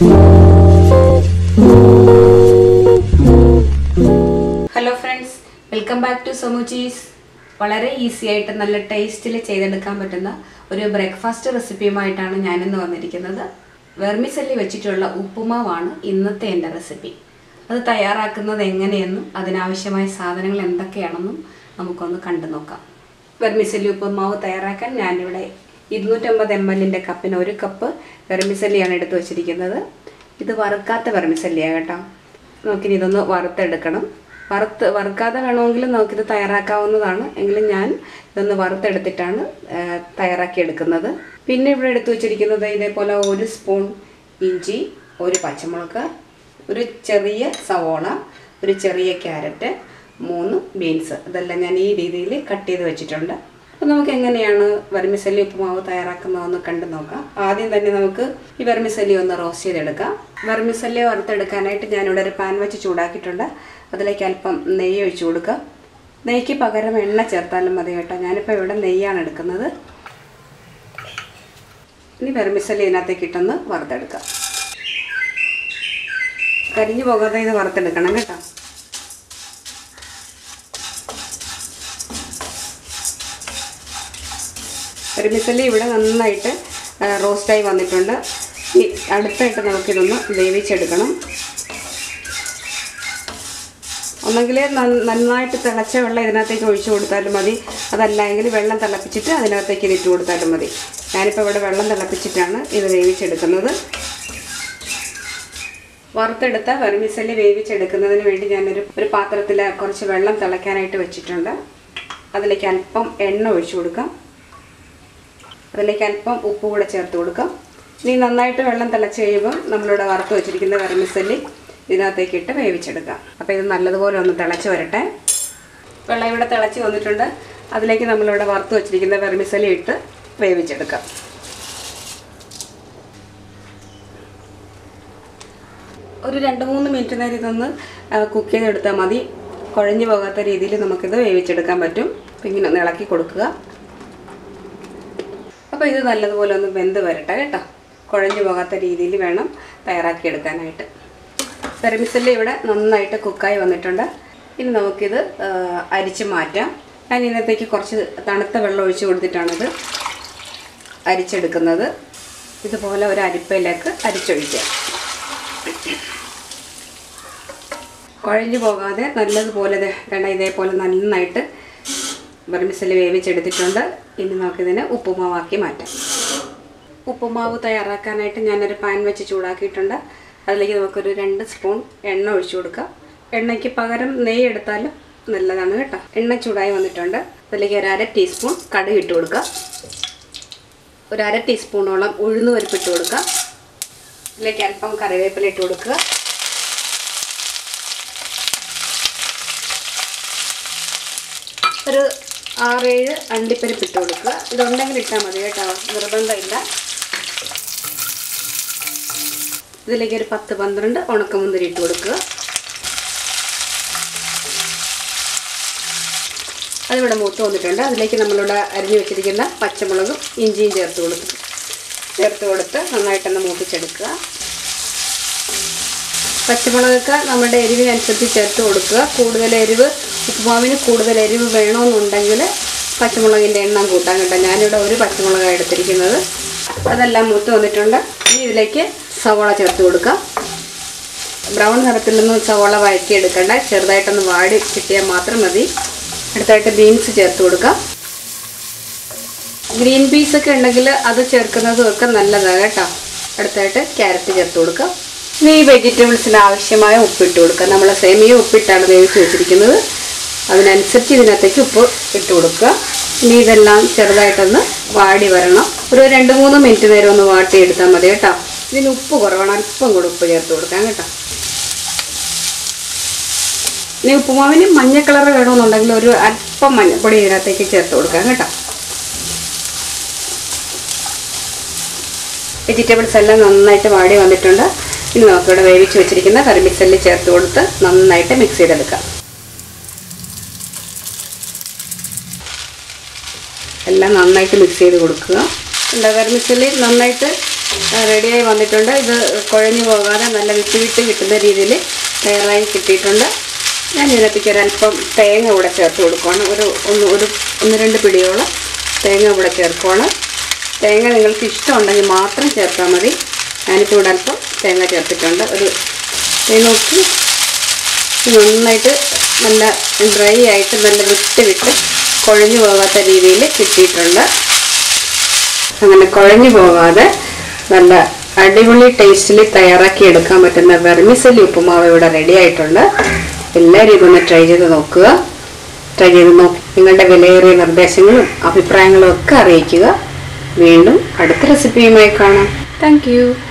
hello friends welcome back to സമൂച്ചീസ് വളരെ easy ആയിട്ട് നല്ല ടേസ്റ്റിൽ ചെയ്തെടുക്കാൻ പറ്റുന്ന ഒരു ബ്രേക്ക്ഫാസ്റ്റ് റെസിപ്പിയുമായിട്ടാണ് ഞാനിന്ന് വന്നിരിക്കുന്നത് വെർമിസല്ലി വെച്ചിട്ടുള്ള ഉപ്പുമാവാണ് ഇന്നത്തെ എൻ്റെ റെസിപ്പി അത് തയ്യാറാക്കുന്നത് എങ്ങനെയെന്നും അതിനാവശ്യമായ സാധനങ്ങൾ എന്തൊക്കെയാണെന്നും നമുക്കൊന്ന് കണ്ടു നോക്കാം വെർമിസല്ലി ഉപ്പുമാവ് തയ്യാറാക്കാൻ ഞാനിവിടെ ഇരുന്നൂറ്റമ്പത് എം എല്ലിൻ്റെ കപ്പിന് ഒരു കപ്പ് വെർമിസല്ലിയാണ് എടുത്തു വച്ചിരിക്കുന്നത് ഇത് വറുക്കാത്ത വെർമിസല്ലിയാണ് കേട്ടോ നമുക്കിനി ഇതൊന്ന് വറുത്തെടുക്കണം വറുത്ത് വറുക്കാതെ വേണമെങ്കിൽ നമുക്കിത് തയ്യാറാക്കാവുന്നതാണ് എങ്കിലും ഞാൻ ഇതൊന്ന് വറുത്തെടുത്തിട്ടാണ് ആ, തയ്യാറാക്കിയെടുക്കുന്നത് പിന്നെ ഇവിടെ എടുത്തു വെച്ചിരിക്കുന്നത് ഇതേപോലെ ഒരു സ്പൂൺ ഇഞ്ചി ഒരു പച്ചമുളക് ഒരു ചെറിയ സവോള ഒരു ചെറിയ ക്യാരറ്റ് മൂന്ന് ബീൻസ് ഇതെല്ലാം ഞാൻ ഈ രീതിയിൽ കട്ട് ചെയ്ത് വെച്ചിട്ടുണ്ട് അപ്പോൾ നമുക്ക് എങ്ങനെയാണ് വെർമിസല്ലി ഉപ്പുമാവ് തയ്യാറാക്കുന്നതെന്ന് കണ്ടു നോക്കാം ആദ്യം തന്നെ നമുക്ക് ഈ വെർമിസല്ലി ഒന്ന് റോസ്റ്റ് ചെയ്തെടുക്കാം വെർമിസല്ലി വറുത്തെടുക്കാനായിട്ട് ഞാനിവിടെ ഒരു പാൻ വെച്ച് ചൂടാക്കിയിട്ടുണ്ട് അതിലേക്ക് അല്പം നെയ്യ് ഒഴിച്ചു കൊടുക്കുക നെയ്ക്ക് പകരം എണ്ണ ചേർത്താലും മതി കേട്ടോ ഞാനിപ്പോൾ ഇവിടെ നെയ്യാണ് എടുക്കുന്നത് ഇനി വെർമിസല്ലി ഇതിനകത്തേക്ക് ഇട്ടൊന്ന് വറുത്തെടുക്കാം കരിഞ്ഞു പോകാതെ ഇത് വറുത്തെടുക്കണം കേട്ടോ കരിമിസല്ലി ഇവിടെ നന്നായിട്ട് ആ, റോസ്റ്റായി വന്നിട്ടുണ്ട് ഇനി അടുത്തായിട്ട് നമുക്കിതൊന്ന് വേവിച്ചെടുക്കണം ഒന്നെങ്കിൽ നന്നായിട്ട് തിളച്ച വെള്ളം ഇതിനകത്തേക്ക് ഒഴിച്ചു കൊടുത്താലും മതി അതല്ല എങ്കിൽ വെള്ളം തിളപ്പിച്ചിട്ട് അതിനകത്തേക്ക് ഇതിട്ട് കൊടുത്താലും മതി ഞാനിപ്പോൾ ഇവിടെ വെള്ളം തിളപ്പിച്ചിട്ടാണ് ഇത് വേവിച്ചെടുക്കുന്നത് വറുത്തെടുത്ത വെർമിസല്ലി വേവിച്ചെടുക്കുന്നതിന് വേണ്ടി ഞാനൊരു ഒരു പാത്രത്തിൽ കുറച്ച് വെള്ളം തിളയ്ക്കാനായിട്ട് വെച്ചിട്ടുണ്ട് അതിലേക്ക് അല്പം എണ്ണ ഒഴിച്ചു കൊടുക്കാം അതിലേക്ക് അല്പം ഉപ്പ് കൂടെ ചേർത്ത് കൊടുക്കാം ഇനി നന്നായിട്ട് വെള്ളം തിളച്ച് കഴിയുമ്പോൾ നമ്മളിവിടെ വറുത്ത് വെച്ചിരിക്കുന്ന വെർമിസല്ലി ഇതിനകത്തേക്ക് ഇട്ട് വേവിച്ചെടുക്കാം അപ്പോൾ ഇത് നല്ലതുപോലെ ഒന്ന് തിളച്ച് വരട്ടെ വെള്ളം ഇവിടെ തിളച്ച് വന്നിട്ടുണ്ട് അതിലേക്ക് നമ്മളിവിടെ വറുത്ത് വെച്ചിരിക്കുന്ന വെർമിസല്ലി ഇട്ട് വേവിച്ചെടുക്കാം ഒരു രണ്ട് മൂന്ന് മിനിറ്റ് നേരം ഇതൊന്ന് കുക്ക് ചെയ്തെടുത്താൽ മതി കുഴഞ്ഞു പോകാത്ത രീതിയിൽ നമുക്കിത് വേവിച്ചെടുക്കാൻ പറ്റും അപ്പം ഇങ്ങനെ ഒന്ന് ഇളക്കി കൊടുക്കുക അപ്പോൾ ഇത് നല്ലതുപോലെ ഒന്ന് വെന്ത് വരട്ടെ കേട്ടോ കുഴഞ്ഞു പോകാത്ത രീതിയിൽ വേണം തയ്യാറാക്കിയെടുക്കാനായിട്ട് പെരമിസല്ലി ഇവിടെ നന്നായിട്ട് കുക്കായി വന്നിട്ടുണ്ട് ഇനി നമുക്കിത് ആ, അരിച്ച് മാറ്റാം ഞാൻ ഇതിനകത്തേക്ക് കുറച്ച് തണുത്ത വെള്ളം ഒഴിച്ച് കൊടുത്തിട്ടാണിത് അരിച്ചെടുക്കുന്നത് ഇതുപോലെ ഒരു അരിപ്പയിലേക്ക് അരിച്ചൊഴിക്കാം കുഴഞ്ഞു പോകാതെ നല്ലതുപോലെ ദേ വേണ്ട ഇതേപോലെ നന്നായിട്ട് ബർമിസല് വേവിച്ചെടുത്തിട്ടുണ്ട് ഇനി നമുക്കിതിനെ ഉപ്പുമാവാക്കി മാറ്റാം ഉപ്പുമാവ് തയ്യാറാക്കാനായിട്ട് ഞാനൊരു പാൻ വെച്ച് ചൂടാക്കിയിട്ടുണ്ട് അതിലേക്ക് നമുക്കൊരു രണ്ട് സ്പൂൺ എണ്ണ ഒഴിച്ചു കൊടുക്കാം എണ്ണയ്ക്ക് പകരം നെയ്യ് എടുത്താലും നല്ലതാണ് കേട്ടോ എണ്ണ ചൂടായി വന്നിട്ടുണ്ട് അതിലേക്ക് ഒരു അര ടീസ്പൂൺ കടുക് ഇട്ട് കൊടുക്കുക ഒരു അര ടീസ്പൂണോളം ഉഴുന്ന് പരിപ്പിട്ട് കൊടുക്കുക ഇതിലേക്ക് അല്പം കറിവേപ്പില ഇട്ട് കൊടുക്കുക ഒരു ആറേഴ് അണ്ടിപ്പരിപ്പ് ഇട്ട് കൊടുക്കുക ഇതുണ്ടെങ്കിൽ ഇട്ടാൽ മതി കേട്ടോ നിർബന്ധമില്ല ഇതിലേക്ക് ഒരു പത്ത് പന്ത്രണ്ട് ഉണക്കമുന്തിരി ഇട്ട് കൊടുക്കുക അതിവിടെ മൂത്ത് വന്നിട്ടുണ്ട് അതിലേക്ക് നമ്മളിവിടെ അരിഞ്ഞു വെച്ചിരിക്കുന്ന പച്ചമുളകും ഇഞ്ചിയും ചേർത്ത് കൊടുക്കുക ചേർത്ത് കൊടുത്ത് നന്നായിട്ടൊന്ന് മൂപ്പിച്ചെടുക്കുക പച്ചമുളകൊക്കെ നമ്മുടെ എരിവിനനുസരിച്ച് ചേർത്ത് കൊടുക്കുക കൂടുതൽ എരിവ് ഉപ്പുമാവിന് കൂടുതൽ എരിവ് വേണമെന്നുണ്ടെങ്കിൽ പച്ചമുളകിൻ്റെ എണ്ണം കൂട്ടാൻ കേട്ടോ ഞാനിവിടെ ഒരു മുളകാണ് എടുത്തിരിക്കുന്നത് അതെല്ലാം മൂത്ത് വന്നിട്ടുണ്ട് ഇനി ഇതിലേക്ക് സവോള ചേർത്ത് കൊടുക്കുക ബ്രൗൺ നിറത്തിൽ നിന്ന് സവോള വഴറ്റിയെടുക്കണ്ട ചെറുതായിട്ടൊന്ന് വാടി കിട്ടിയാൽ മാത്രം മതി അടുത്തായിട്ട് ബീൻസ് ചേർത്ത് കൊടുക്കുക ഗ്രീൻ പീസ് ഒക്കെ ഉണ്ടെങ്കിൽ അത് ചേർക്കുന്നതും ഒക്കെ നല്ലതാണ് കേട്ടോ അടുത്തായിട്ട് ക്യാരറ്റ് ചേർത്ത് കൊടുക്കുക ഇനി ഈ വെജിറ്റബിൾസിന് ആവശ്യമായ ഉപ്പിട്ട് കൊടുക്കുക നമ്മൾ സേമിയ ഉപ്പിട്ടാണ് വേവിച്ച് വെച്ചിരിക്കുന്നത് അതിനനുസരിച്ച് ഇതിനകത്തേക്ക് ഉപ്പ് ഇട്ട് കൊടുക്കുക ഇനി ഇതെല്ലാം ചെറുതായിട്ടൊന്ന് വാടി വരണം ഒരു രണ്ട് മൂന്ന് മിനിറ്റ് നേരം ഒന്ന് വാട്ടിയെടുത്താൽ മതി കേട്ടോ ഇതിന് ഉപ്പ് കുറവാണ് അല്പം കൂടെ ഉപ്പ് ചേർത്ത് കൊടുക്കാം കേട്ടോ ഇനി ഉപ്പുമാവിന് മഞ്ഞ കളർ വേണമെന്നുണ്ടെങ്കിൽ ഒരു അല്പം മഞ്ഞപ്പൊടി ഇതിനകത്തേക്ക് ചേർത്ത് കൊടുക്കാം കേട്ടോ വെജിറ്റബിൾസ് എല്ലാം നന്നായിട്ട് വാടി വന്നിട്ടുണ്ട് ഇനി നമുക്കിവിടെ വേവിച്ച് വെച്ചിരിക്കുന്ന കറി മിക്സറിൽ ചേർത്ത് കൊടുത്ത് നന്നായിട്ട് മിക്സ് ചെയ്തെടുക്കാം എല്ലാം നന്നായിട്ട് മിക്സ് ചെയ്ത് കൊടുക്കുക എന്താ കറി മിക്സറിൽ നന്നായിട്ട് റെഡിയായി വന്നിട്ടുണ്ട് ഇത് കുഴഞ്ഞു പോകാതെ നല്ല വിട്ട് വിട്ട് കിട്ടുന്ന രീതിയിൽ തയ്യാറായി കിട്ടിയിട്ടുണ്ട് ഞാൻ ഇതിനകത്തേക്ക് ഒരല്പം തേങ്ങ കൂടെ ചേർത്ത് കൊടുക്കുകയാണ് ഒരു ഒന്ന് ഒരു ഒന്ന് രണ്ട് പിടിയോളം തേങ്ങ കൂടെ ചേർക്കുകയാണ് തേങ്ങ നിങ്ങൾക്ക് ഇഷ്ടമുണ്ടെങ്കിൽ മാത്രം ചേർത്താൽ മതി ഞാനിപ്പോൾ ഇവിടെ അല്പം തേങ്ങ ചേർത്തിട്ടുണ്ട് ഒരു തേങ്ങ നോക്കി ഇത് നന്നായിട്ട് നല്ല ഡ്രൈ ആയിട്ട് നല്ല വിട്ട് വിട്ട് കുഴഞ്ഞു പോകാത്ത രീതിയിൽ കിട്ടിയിട്ടുണ്ട് അങ്ങനെ കുഴഞ്ഞു പോകാതെ നല്ല അടിപൊളി ടേസ്റ്റിൽ തയ്യാറാക്കി എടുക്കാൻ പറ്റുന്ന വെർമിസലി ഉപ്പുമാവ് ഇവിടെ റെഡി ആയിട്ടുണ്ട് എല്ലാവരും ഇതൊന്ന് ട്രൈ ചെയ്ത് നോക്കുക ട്രൈ ചെയ്ത് നോക്കി നിങ്ങളുടെ വിലയേറിയ നിർദ്ദേശങ്ങളും അഭിപ്രായങ്ങളും ഒക്കെ അറിയിക്കുക വീണ്ടും അടുത്ത റെസിപ്പിയുമായി കാണാം താങ്ക്